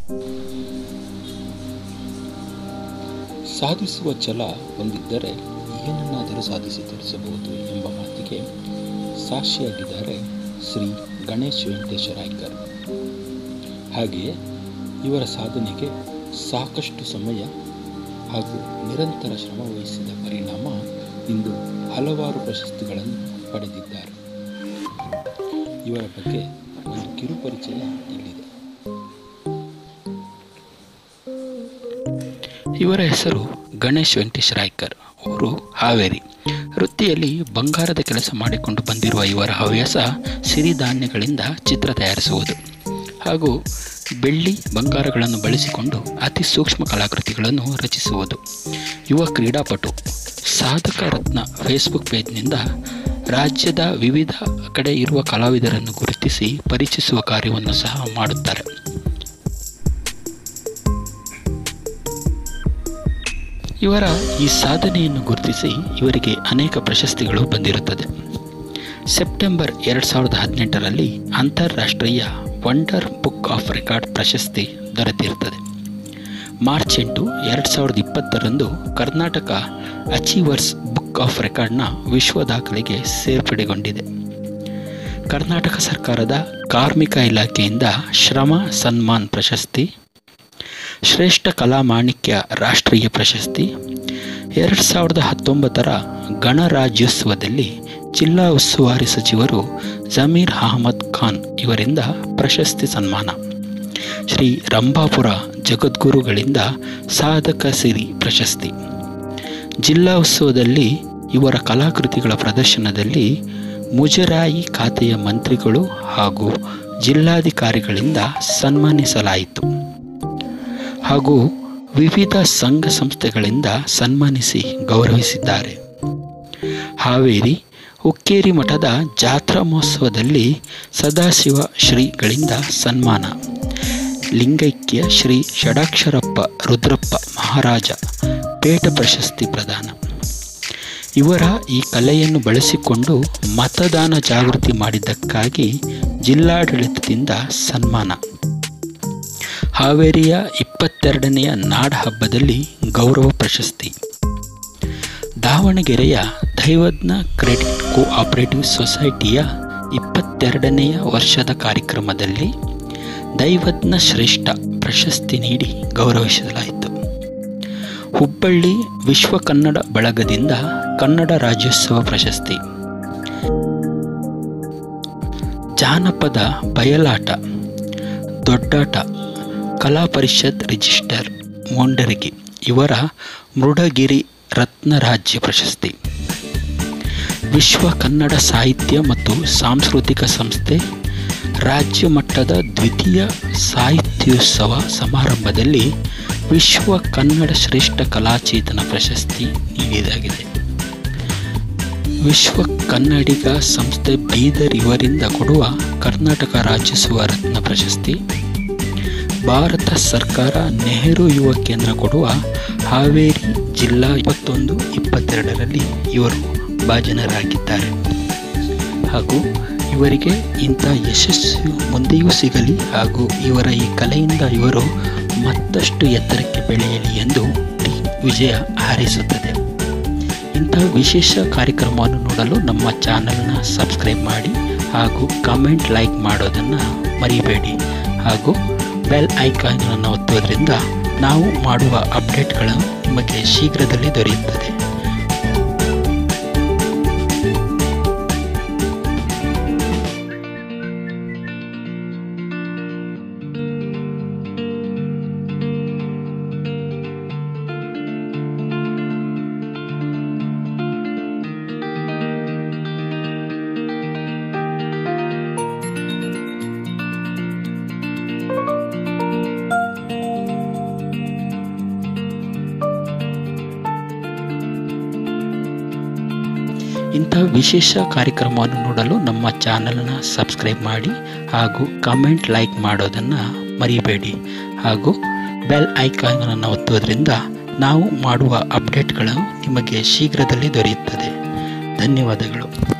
ಸಾಧಿಸುವ ಛಲ ಹೊಂದಿದ್ದರೆ ಏನನ್ನಾದರೂ ಸಾಧಿಸಿ ತೋರಿಸಬಹುದು ಎಂಬ ಮಾತಿಗೆ ಸಾಕ್ಷಿಯಾಗಿದ್ದಾರೆ ಶ್ರೀ ಗಣೇಶ್ ವೆಂಕಟೇಶ ರಾಯ್ಕರ್ ಹಾಗೆಯೇ ಇವರ ಸಾಧನೆಗೆ ಸಾಕಷ್ಟು ಸಮಯ ಹಾಗೂ ನಿರಂತರ ಶ್ರಮ ವಹಿಸಿದ ಪರಿಣಾಮ ಇಂದು ಹಲವಾರು ಪ್ರಶಸ್ತಿಗಳನ್ನು ಪಡೆದಿದ್ದಾರೆ ಇವರ ಬಗ್ಗೆ ಒಂದು ಕಿರು ಪರಿಚಯ ಇಲ್ಲಿದೆ ಇವರ ಹೆಸರು ಗಣೇಶ್ ವೆಂಕಟೇಶ್ ರಾಯ್ಕರ್ ಅವರು ಹಾವೇರಿ ವೃತ್ತಿಯಲ್ಲಿ ಬಂಗಾರದ ಕೆಲಸ ಮಾಡಿಕೊಂಡು ಬಂದಿರುವ ಇವರ ಹವ್ಯಾಸ ಸಿರಿಧಾನ್ಯಗಳಿಂದ ಚಿತ್ರ ತಯಾರಿಸುವುದು ಹಾಗೂ ಬೆಳ್ಳಿ ಬಂಗಾರಗಳನ್ನು ಬಳಸಿಕೊಂಡು ಅತಿ ಸೂಕ್ಷ್ಮ ಕಲಾಕೃತಿಗಳನ್ನು ರಚಿಸುವುದು ಯುವ ಕ್ರೀಡಾಪಟು ಸಾಧಕ ರತ್ನ ಫೇಸ್ಬುಕ್ ಪೇಜ್ನಿಂದ ರಾಜ್ಯದ ವಿವಿಧ ಕಡೆ ಇರುವ ಕಲಾವಿದರನ್ನು ಗುರುತಿಸಿ ಪರಿಚಯಿಸುವ ಕಾರ್ಯವನ್ನು ಸಹ ಮಾಡುತ್ತಾರೆ ಇವರ ಈ ಸಾಧನೆಯನ್ನು ಗುರುತಿಸಿ ಇವರಿಗೆ ಅನೇಕ ಪ್ರಶಸ್ತಿಗಳು ಬಂದಿರುತ್ತದೆ ಸೆಪ್ಟೆಂಬರ್ ಎರಡು ಸಾವಿರದ ಹದಿನೆಂಟರಲ್ಲಿ ಅಂತಾರಾಷ್ಟ್ರೀಯ ವಂಡರ್ ಬುಕ್ ಆಫ್ ರೆಕಾರ್ಡ್ ಪ್ರಶಸ್ತಿ ದೊರೆತಿರುತ್ತದೆ ಮಾರ್ಚ್ ಎಂಟು ಎರಡು ಸಾವಿರದ ಇಪ್ಪತ್ತರಂದು ಕರ್ನಾಟಕ ಅಚೀವರ್ಸ್ ಬುಕ್ ಆಫ್ ರೆಕಾರ್ಡ್ನ ವಿಶ್ವ ದಾಖಲೆಗೆ ಸೇರ್ಪಡೆಗೊಂಡಿದೆ ಕರ್ನಾಟಕ ಸರ್ಕಾರದ ಕಾರ್ಮಿಕ ಇಲಾಖೆಯಿಂದ ಶ್ರಮ ಸನ್ಮಾನ್ ಪ್ರಶಸ್ತಿ ಶ್ರೇಷ್ಠ ಕಲಾ ಮಾಣಿಕ್ಯ ರಾಷ್ಟ್ರೀಯ ಪ್ರಶಸ್ತಿ ಎರಡು ಸಾವಿರದ ಹತ್ತೊಂಬತ್ತರ ಗಣರಾಜ್ಯೋತ್ಸವದಲ್ಲಿ ಜಿಲ್ಲಾ ಉಸ್ತುವಾರಿ ಸಚಿವರು ಜಮೀರ್ ಅಹಮದ್ ಖಾನ್ ಇವರಿಂದ ಪ್ರಶಸ್ತಿ ಸನ್ಮಾನ ಶ್ರೀ ರಂಭಾಪುರ ಜಗದ್ಗುರುಗಳಿಂದ ಸಾಧಕ ಸಿರಿ ಪ್ರಶಸ್ತಿ ಜಿಲ್ಲಾ ಉತ್ಸವದಲ್ಲಿ ಇವರ ಕಲಾಕೃತಿಗಳ ಪ್ರದರ್ಶನದಲ್ಲಿ ಮುಜರಾಯಿ ಖಾತೆಯ ಮಂತ್ರಿಗಳು ಹಾಗೂ ಜಿಲ್ಲಾಧಿಕಾರಿಗಳಿಂದ ಸನ್ಮಾನಿಸಲಾಯಿತು ಹಾಗೂ ವಿವಿಧ ಸಂಘ ಸಂಸ್ಥೆಗಳಿಂದ ಸನ್ಮಾನಿಸಿ ಗೌರವಿಸಿದ್ದಾರೆ ಹಾವೇರಿ ಹುಕ್ಕೇರಿ ಮಠದ ಜಾತ್ರಾ ಮಹೋತ್ಸವದಲ್ಲಿ ಸದಾಶಿವ ಶ್ರೀಗಳಿಂದ ಸನ್ಮಾನ ಲಿಂಗೈಕ್ಯ ಶ್ರೀ ಷಡಾಕ್ಷರಪ್ಪ ರುದ್ರಪ್ಪ ಮಹಾರಾಜ ಪೇಟ ಪ್ರಶಸ್ತಿ ಪ್ರದಾನ ಇವರ ಈ ಕಲೆಯನ್ನು ಬಳಸಿಕೊಂಡು ಮತದಾನ ಜಾಗೃತಿ ಮಾಡಿದ್ದಕ್ಕಾಗಿ ಜಿಲ್ಲಾಡಳಿತದಿಂದ ಸನ್ಮಾನ ಹಾವೇರಿಯ ಇಪ್ಪತ್ತೆರಡನೆಯ ನಾಡ ಹಬ್ಬದಲ್ಲಿ ಗೌರವ ಪ್ರಶಸ್ತಿ ದಾವಣಗೆರೆಯ ದೈವಜ್ಞ ಕ್ರೆಡಿಟ್ ಕೋಆಪರೇಟಿವ್ ಸೊಸೈಟಿಯ ಇಪ್ಪತ್ತೆರಡನೆಯ ವರ್ಷದ ಕಾರ್ಯಕ್ರಮದಲ್ಲಿ ದೈವಜ್ಞ ಶ್ರೇಷ್ಠ ಪ್ರಶಸ್ತಿ ನೀಡಿ ಗೌರವಿಸಲಾಯಿತು ಹುಬ್ಬಳ್ಳಿ ವಿಶ್ವ ಕನ್ನಡ ಬಳಗದಿಂದ ಕನ್ನಡ ರಾಜ್ಯೋತ್ಸವ ಪ್ರಶಸ್ತಿ ಜಾನಪದ ಬಯಲಾಟ ದೊಡ್ಡಾಟ ಕಲಾ ಪರಿಷತ್ ರಿಜಿಸ್ಟರ್ ಮೊಂಡರಗಿ ಇವರ ಮೃಡಗಿರಿ ರತ್ನರಾಜ್ಯ ಪ್ರಶಸ್ತಿ ವಿಶ್ವ ಕನ್ನಡ ಸಾಹಿತ್ಯ ಮತ್ತು ಸಾಂಸ್ಕೃತಿಕ ಸಂಸ್ಥೆ ರಾಜ್ಯ ಮಟ್ಟದ ದ್ವಿತೀಯ ಸಾಹಿತ್ಯೋತ್ಸವ ಸಮಾರಂಭದಲ್ಲಿ ವಿಶ್ವ ಕನ್ನಡ ಶ್ರೇಷ್ಠ ಕಲಾಚೇತನ ಪ್ರಶಸ್ತಿ ನೀಡಿದಾಗಿದೆ ವಿಶ್ವ ಕನ್ನಡಿಗ ಸಂಸ್ಥೆ ಬೀದರ್ ಇವರಿಂದ ಕೊಡುವ ಕರ್ನಾಟಕ ರಾಜ್ಯೋತ್ಸವ ರತ್ನ ಪ್ರಶಸ್ತಿ ಭಾರತ ಸರ್ಕಾರ ನೆಹರು ಯುವ ಕೇಂದ್ರ ಕೊಡುವ ಹಾವೇರಿ ಜಿಲ್ಲಾ ಇಪ್ಪತ್ತೊಂದು ಇಪ್ಪತ್ತೆರಡರಲ್ಲಿ ಇವರು ಭಾಜನರಾಗಿದ್ದಾರೆ ಹಾಗೂ ಇವರಿಗೆ ಇಂಥ ಯಶಸ್ಸು ಮುಂದೆಯೂ ಸಿಗಲಿ ಹಾಗೂ ಇವರ ಈ ಕಲೆಯಿಂದ ಇವರು ಮತ್ತಷ್ಟು ಎತ್ತರಕ್ಕೆ ಬೆಳೆಯಲಿ ಎಂದು ವಿಜಯ ಹಾರೈಸುತ್ತದೆ ಇಂಥ ವಿಶೇಷ ಕಾರ್ಯಕ್ರಮವನ್ನು ನೋಡಲು ನಮ್ಮ ಚಾನಲ್ನ ಸಬ್ಸ್ಕ್ರೈಬ್ ಮಾಡಿ ಹಾಗೂ ಕಮೆಂಟ್ ಲೈಕ್ ಮಾಡೋದನ್ನು ಮರಿಬೇಡಿ ಹಾಗೂ ಬೆಲ್ ಐಕಾನನ್ನು ಒತ್ತುವುದರಿಂದ ನಾವು ಮಾಡುವ ಅಪ್ಡೇಟ್ಗಳು ನಿಮಗೆ ಶೀಘ್ರದಲ್ಲಿ ದೊರೆಯುತ್ತದೆ ಇಂಥ ವಿಶೇಷ ಕಾರ್ಯಕ್ರಮವನ್ನು ನೋಡಲು ನಮ್ಮ ಚಾನಲ್ನ ಸಬ್ಸ್ಕ್ರೈಬ್ ಮಾಡಿ ಹಾಗೂ ಕಮೆಂಟ್ ಲೈಕ್ ಮಾಡೋದನ್ನು ಮರಿಬೇಡಿ ಹಾಗೂ ಬೆಲ್ ಐಕಾನನ್ನು ಒತ್ತುವುದರಿಂದ ನಾವು ಮಾಡುವ ಅಪ್ಡೇಟ್ಗಳು ನಿಮಗೆ ಶೀಘ್ರದಲ್ಲಿ ದೊರೆಯುತ್ತದೆ ಧನ್ಯವಾದಗಳು